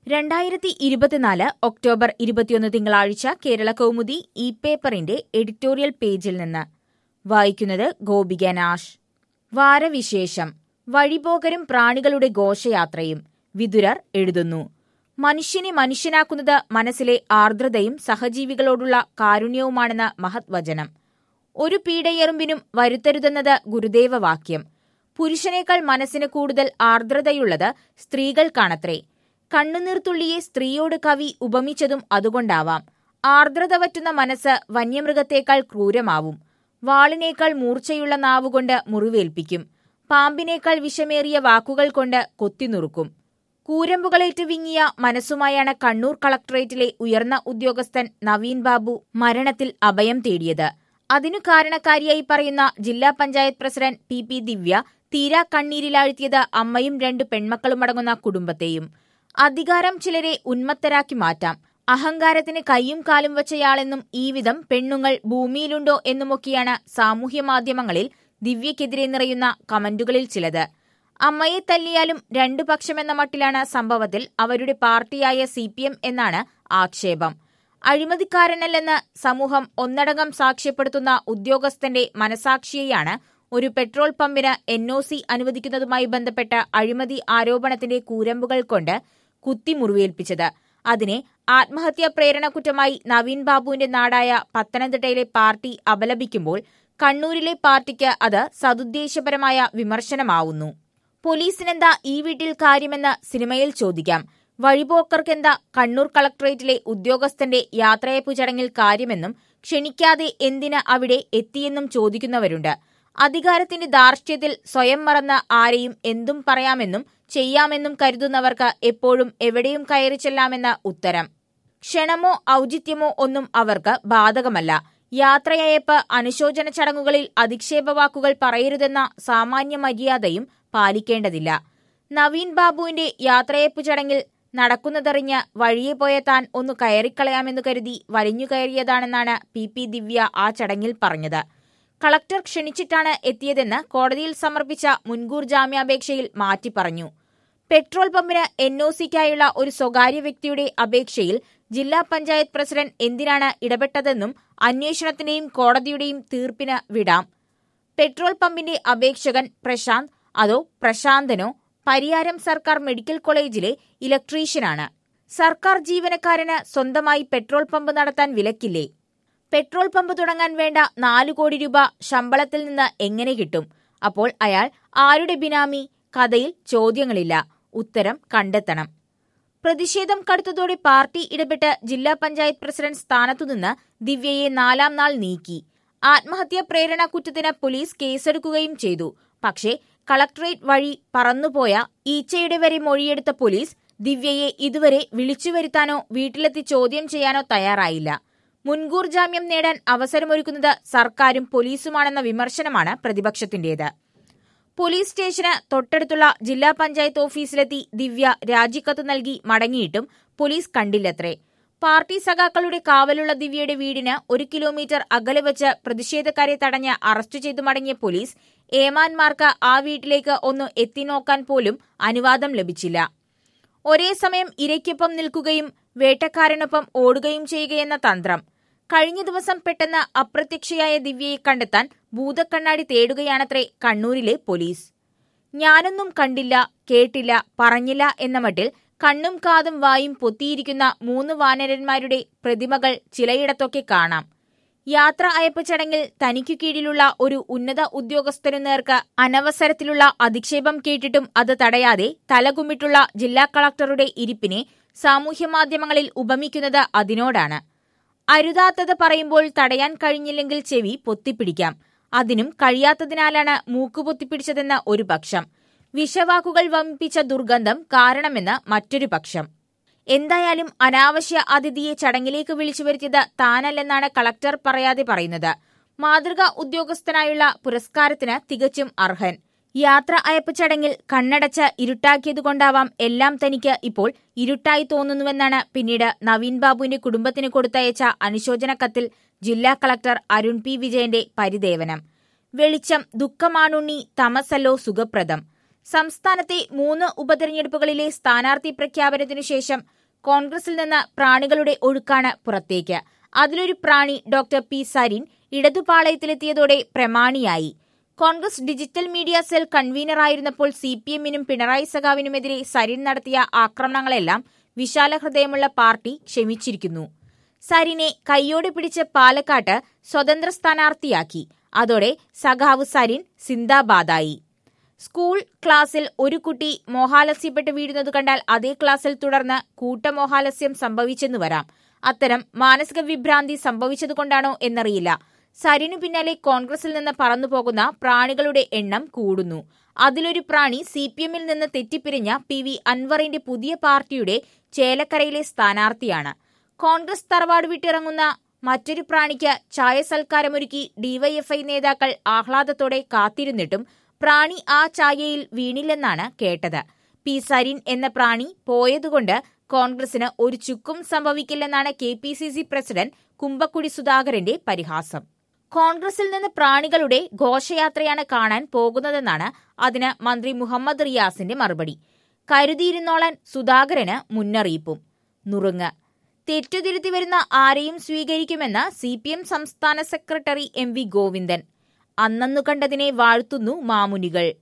രണ്ടായിരത്തി ഇരുപത്തിനാല് ഒക്ടോബർ ഇരുപത്തിയൊന്ന് തിങ്കളാഴ്ച കേരള കൗമുദി ഇ പേപ്പറിന്റെ എഡിറ്റോറിയൽ പേജിൽ നിന്ന് വായിക്കുന്നത് ഗോപിക നാഷ് വാരവിശേഷം വഴിപോകരും പ്രാണികളുടെ ഘോഷയാത്രയും വിതുരർ എഴുതുന്നു മനുഷ്യനെ മനുഷ്യനാക്കുന്നത് മനസ്സിലെ ആർദ്രതയും സഹജീവികളോടുള്ള കാരുണ്യവുമാണെന്ന് മഹത് വചനം ഒരു പീഡയെറുമ്പിനും വരുത്തരുതെന്നത് ഗുരുദേവ വാക്യം പുരുഷനേക്കാൾ മനസ്സിന് കൂടുതൽ ആർദ്രതയുള്ളത് സ്ത്രീകൾക്കാണത്രേ കണ്ണുനീർത്തുള്ളിയെ സ്ത്രീയോട് കവി ഉപമിച്ചതും അതുകൊണ്ടാവാം ആർദ്രത വറ്റുന്ന മനസ്സ് വന്യമൃഗത്തേക്കാൾ ക്രൂരമാവും വാളിനേക്കാൾ മൂർച്ചയുള്ള നാവുകൊണ്ട് മുറിവേൽപ്പിക്കും പാമ്പിനേക്കാൾ വിഷമേറിയ വാക്കുകൾ കൊണ്ട് കൊത്തിനുറുക്കും കൂരമ്പുകളേറ്റ് വിങ്ങിയ മനസ്സുമായാണ് കണ്ണൂർ കളക്ടറേറ്റിലെ ഉയർന്ന ഉദ്യോഗസ്ഥൻ നവീൻ ബാബു മരണത്തിൽ അഭയം തേടിയത് അതിനു കാരണക്കാരിയായി പറയുന്ന ജില്ലാ panchayat president P P Divya തീരാ കണ്ണീരിലാഴ്ത്തിയത് അമ്മയും രണ്ട് പെൺമക്കളുമടങ്ങുന്ന കുടുംബത്തെയും അധികാരം ചിലരെ ഉന്മത്തരാക്കി മാറ്റാം അഹങ്കാരത്തിന് കൈയും കാലും വച്ചയാളെന്നും ഈ വിധം പെണ്ണുങ്ങൾ ഭൂമിയിലുണ്ടോ എന്നുമൊക്കെയാണ് സാമൂഹ്യ മാധ്യമങ്ങളിൽ ദിവ്യക്കെതിരെ നിറയുന്ന കമന്റുകളിൽ ചിലത് അമ്മയെ തല്ലിയാലും രണ്ടു പക്ഷമെന്ന മട്ടിലാണ് സംഭവത്തിൽ അവരുടെ പാർട്ടിയായ സി എന്നാണ് ആക്ഷേപം അഴിമതിക്കാരനല്ലെന്ന് സമൂഹം ഒന്നടങ്കം സാക്ഷ്യപ്പെടുത്തുന്ന ഉദ്യോഗസ്ഥന്റെ മനസാക്ഷിയെയാണ് ഒരു പെട്രോൾ പമ്പിന് എൻ ഒ സി അനുവദിക്കുന്നതുമായി ബന്ധപ്പെട്ട അഴിമതി ആരോപണത്തിന്റെ കൂരമ്പുകൾ കൊണ്ട് കുത്തി മുറിവേൽപ്പിച്ചത് അതിനെ ആത്മഹത്യാ പ്രേരണക്കുറ്റമായി നവീൻ ബാബുവിന്റെ നാടായ പത്തനംതിട്ടയിലെ പാർട്ടി അപലപിക്കുമ്പോൾ കണ്ണൂരിലെ പാർട്ടിക്ക് അത് സതുദ്ദേശപരമായ വിമർശനമാവുന്നു പോലീസിനെന്താ ഈ വീട്ടിൽ കാര്യമെന്ന് സിനിമയിൽ ചോദിക്കാം വഴിപോക്കർക്കെന്താ കണ്ണൂർ കളക്ടറേറ്റിലെ ഉദ്യോഗസ്ഥന്റെ യാത്രയയപ്പു ചടങ്ങിൽ കാര്യമെന്നും ക്ഷണിക്കാതെ എന്തിന് അവിടെ എത്തിയെന്നും ചോദിക്കുന്നവരുണ്ട് അധികാരത്തിന്റെ ധാർഷ്ട്യത്തിൽ സ്വയം മറന്ന ആരെയും എന്തും പറയാമെന്നും ചെയ്യാമെന്നും കരുതുന്നവർക്ക് എപ്പോഴും എവിടെയും കയറി ചെല്ലാമെന്ന ഉത്തരം ക്ഷണമോ ഔചിത്യമോ ഒന്നും അവർക്ക് ബാധകമല്ല യാത്രയയപ്പ് അനുശോചന ചടങ്ങുകളിൽ അധിക്ഷേപവാക്കുകൾ പറയരുതെന്ന സാമാന്യ മര്യാദയും പാലിക്കേണ്ടതില്ല നവീൻ ബാബുവിന്റെ യാത്രയയപ്പ് ചടങ്ങിൽ നടക്കുന്നതറിഞ്ഞ് വഴിയെ പോയ താൻ ഒന്ന് കയറിക്കളയാമെന്ന് കരുതി വലിഞ്ഞു കയറിയതാണെന്നാണ് പി പി ദിവ്യ ആ ചടങ്ങിൽ പറഞ്ഞത് കളക്ടർ ക്ഷണിച്ചിട്ടാണ് എത്തിയതെന്ന് കോടതിയിൽ സമർപ്പിച്ച മുൻകൂർ ജാമ്യാപേക്ഷയിൽ മാറ്റി പറഞ്ഞു പെട്രോൾ പമ്പിന് എൻ ഒ സിക്കായുള്ള ഒരു സ്വകാര്യ വ്യക്തിയുടെ അപേക്ഷയിൽ ജില്ലാ പഞ്ചായത്ത് പ്രസിഡന്റ് എന്തിനാണ് ഇടപെട്ടതെന്നും അന്വേഷണത്തിന്റെയും കോടതിയുടെയും തീർപ്പിന് വിടാം പെട്രോൾ പമ്പിന്റെ അപേക്ഷകൻ പ്രശാന്ത് അതോ പ്രശാന്തനോ പരിയാരം സർക്കാർ മെഡിക്കൽ കോളേജിലെ ഇലക്ട്രീഷ്യനാണ് സർക്കാർ ജീവനക്കാരന് സ്വന്തമായി പെട്രോൾ പമ്പ് നടത്താൻ വിലക്കില്ലേ പെട്രോൾ പമ്പ് തുടങ്ങാൻ വേണ്ട നാലു കോടി രൂപ ശമ്പളത്തിൽ നിന്ന് എങ്ങനെ കിട്ടും അപ്പോൾ അയാൾ ആരുടെ ബിനാമി കഥയിൽ ചോദ്യങ്ങളില്ല ഉത്തരം കണ്ടെത്തണം പ്രതിഷേധം കടുത്തതോടെ പാർട്ടി ഇടപെട്ട് ജില്ലാ പഞ്ചായത്ത് പ്രസിഡന്റ് സ്ഥാനത്തുനിന്ന് ദിവ്യയെ നാലാം നാൾ നീക്കി ആത്മഹത്യാ പ്രേരണ കുറ്റത്തിന് പോലീസ് കേസെടുക്കുകയും ചെയ്തു പക്ഷേ കളക്ടറേറ്റ് വഴി പറന്നുപോയ ഈച്ചയുടെ വരെ മൊഴിയെടുത്ത പോലീസ് ദിവ്യയെ ഇതുവരെ വിളിച്ചു വരുത്താനോ വീട്ടിലെത്തി ചോദ്യം ചെയ്യാനോ തയ്യാറായില്ല മുൻകൂർ ജാമ്യം നേടാൻ അവസരമൊരുക്കുന്നത് സർക്കാരും പോലീസുമാണെന്ന വിമർശനമാണ് പ്രതിപക്ഷത്തിന്റേത് പോലീസ് സ്റ്റേഷന് തൊട്ടടുത്തുള്ള ജില്ലാ പഞ്ചായത്ത് ഓഫീസിലെത്തി ദിവ്യ രാജിക്കത്ത് നൽകി മടങ്ങിയിട്ടും പോലീസ് കണ്ടില്ലത്രേ പാർട്ടി സഖാക്കളുടെ കാവലുള്ള ദിവ്യയുടെ വീടിന് ഒരു കിലോമീറ്റർ അകലെ വെച്ച് പ്രതിഷേധക്കാരെ തടഞ്ഞ് അറസ്റ്റ് ചെയ്തു മടങ്ങിയ പോലീസ് ഏമാന്മാർക്ക് ആ വീട്ടിലേക്ക് ഒന്ന് എത്തിനോക്കാൻ പോലും അനുവാദം ലഭിച്ചില്ല ഒരേ സമയം ഇരയ്ക്കൊപ്പം നിൽക്കുകയും വേട്ടക്കാരനൊപ്പം ഓടുകയും ചെയ്യുകയെന്ന തന്ത്രം കഴിഞ്ഞ ദിവസം പെട്ടെന്ന് അപ്രത്യക്ഷയായ ദിവ്യയെ കണ്ടെത്താൻ ഭൂതക്കണ്ണാടി തേടുകയാണത്രേ കണ്ണൂരിലെ പോലീസ് ഞാനൊന്നും കണ്ടില്ല കേട്ടില്ല പറഞ്ഞില്ല എന്ന മട്ടിൽ കണ്ണും കാതും വായും പൊത്തിയിരിക്കുന്ന മൂന്ന് വാനരന്മാരുടെ പ്രതിമകൾ ചിലയിടത്തൊക്കെ കാണാം യാത്ര അയപ്പ് ചടങ്ങിൽ തനിക്കു കീഴിലുള്ള ഒരു ഉന്നത ഉദ്യോഗസ്ഥനു നേർക്ക് അനവസരത്തിലുള്ള അധിക്ഷേപം കേട്ടിട്ടും അത് തടയാതെ തലകുമ്മിട്ടുള്ള ജില്ലാ കളക്ടറുടെ ഇരിപ്പിനെ സാമൂഹ്യമാധ്യമങ്ങളിൽ ഉപമിക്കുന്നത് അതിനോടാണ് അരുതാത്തത് പറയുമ്പോൾ തടയാൻ കഴിഞ്ഞില്ലെങ്കിൽ ചെവി പൊത്തിപ്പിടിക്കാം അതിനും കഴിയാത്തതിനാലാണ് മൂക്ക് പൊത്തിപ്പിടിച്ചതെന്ന ഒരു പക്ഷം വിഷവാക്കുകൾ വമിപ്പിച്ച ദുർഗന്ധം കാരണമെന്ന് മറ്റൊരു പക്ഷം എന്തായാലും അനാവശ്യ അതിഥിയെ ചടങ്ങിലേക്ക് വിളിച്ചു വരുത്തിയത് താനല്ലെന്നാണ് കളക്ടർ പറയാതെ പറയുന്നത് മാതൃകാ ഉദ്യോഗസ്ഥനായുള്ള പുരസ്കാരത്തിന് തികച്ചും അർഹൻ യാത്ര അയപ്പ് ചടങ്ങിൽ കണ്ണടച്ച് ഇരുട്ടാക്കിയതുകൊണ്ടാവാം എല്ലാം തനിക്ക് ഇപ്പോൾ ഇരുട്ടായി തോന്നുന്നുവെന്നാണ് പിന്നീട് നവീൻ ബാബുവിന്റെ കുടുംബത്തിന് കൊടുത്തയച്ച അനുശോചന കത്തിൽ ജില്ലാ കളക്ടർ അരുൺ പി വിജയന്റെ പരിദേവനം വെളിച്ചം ദുഃഖമാണുണ്ണി തമസല്ലോ സുഖപ്രദം സംസ്ഥാനത്തെ മൂന്ന് ഉപതെരഞ്ഞെടുപ്പുകളിലെ സ്ഥാനാർത്ഥി പ്രഖ്യാപനത്തിനു ശേഷം കോൺഗ്രസിൽ നിന്ന് പ്രാണികളുടെ ഒഴുക്കാണ് പുറത്തേക്ക് അതിലൊരു പ്രാണി ഡോക്ടർ പി സരിൻ ഇടതുപാളയത്തിലെത്തിയതോടെ പ്രമാണിയായി കോൺഗ്രസ് ഡിജിറ്റൽ മീഡിയ സെൽ കൺവീനറായിരുന്നപ്പോൾ സി പി എമ്മിനും പിണറായി സഖാവിനുമെതിരെ സരിൻ നടത്തിയ ആക്രമണങ്ങളെല്ലാം വിശാല ഹൃദയമുള്ള പാർട്ടി ക്ഷമിച്ചിരിക്കുന്നു സരിനെ കൈയോടെ പിടിച്ച് പാലക്കാട്ട് സ്വതന്ത്ര സ്ഥാനാർത്ഥിയാക്കി അതോടെ സഖാവ് സരിൻ സിന്ദാബാദായി സ്കൂൾ ക്ലാസ്സിൽ ഒരു കുട്ടി മോഹാലസ്യപ്പെട്ട് വീഴുന്നത് കണ്ടാൽ അതേ ക്ലാസ്സിൽ തുടർന്ന് കൂട്ടമോഹാലസ്യം സംഭവിച്ചെന്നു വരാം അത്തരം മാനസിക വിഭ്രാന്തി സംഭവിച്ചതുകൊണ്ടാണോ എന്നറിയില്ല സരിനു പിന്നാലെ കോൺഗ്രസിൽ നിന്ന് പറന്നുപോകുന്ന പ്രാണികളുടെ എണ്ണം കൂടുന്നു അതിലൊരു പ്രാണി സി പി എമ്മിൽ നിന്ന് തെറ്റിപ്പിരിഞ്ഞ പി വി അൻവറിന്റെ പുതിയ പാർട്ടിയുടെ ചേലക്കരയിലെ സ്ഥാനാർത്ഥിയാണ് കോൺഗ്രസ് തറവാട് വിട്ടിറങ്ങുന്ന മറ്റൊരു പ്രാണിക്ക് ചായ സൽക്കാരമൊരുക്കി ഡിവൈഎഫ്ഐ നേതാക്കൾ ആഹ്ലാദത്തോടെ കാത്തിരുന്നിട്ടും പ്രാണി ആ ചായയിൽ വീണില്ലെന്നാണ് കേട്ടത് പി സരിൻ എന്ന പ്രാണി പോയതുകൊണ്ട് കോൺഗ്രസിന് ഒരു ചുക്കും സംഭവിക്കില്ലെന്നാണ് K P C C president Kumbakudi സുധാകരന്റെ പരിഹാസം കോൺഗ്രസിൽ നിന്ന് പ്രാണികളുടെ ഘോഷയാത്രയാണ് കാണാൻ പോകുന്നതെന്നാണ് അതിന് മന്ത്രി മുഹമ്മദ് റിയാസിന്റെ മറുപടി കരുതിയിരുന്നോളാൻ സുധാകരന് മുന്നറിയിപ്പും നുറുങ്ങ് തെറ്റുതിരുത്തി വരുന്ന ആരെയും സ്വീകരിക്കുമെന്ന് സി പി എം സംസ്ഥാന സെക്രട്ടറി എം വി ഗോവിന്ദൻ അന്നന്നു കണ്ടതിനെ വാഴ്ത്തുന്നു മാമുനികൾ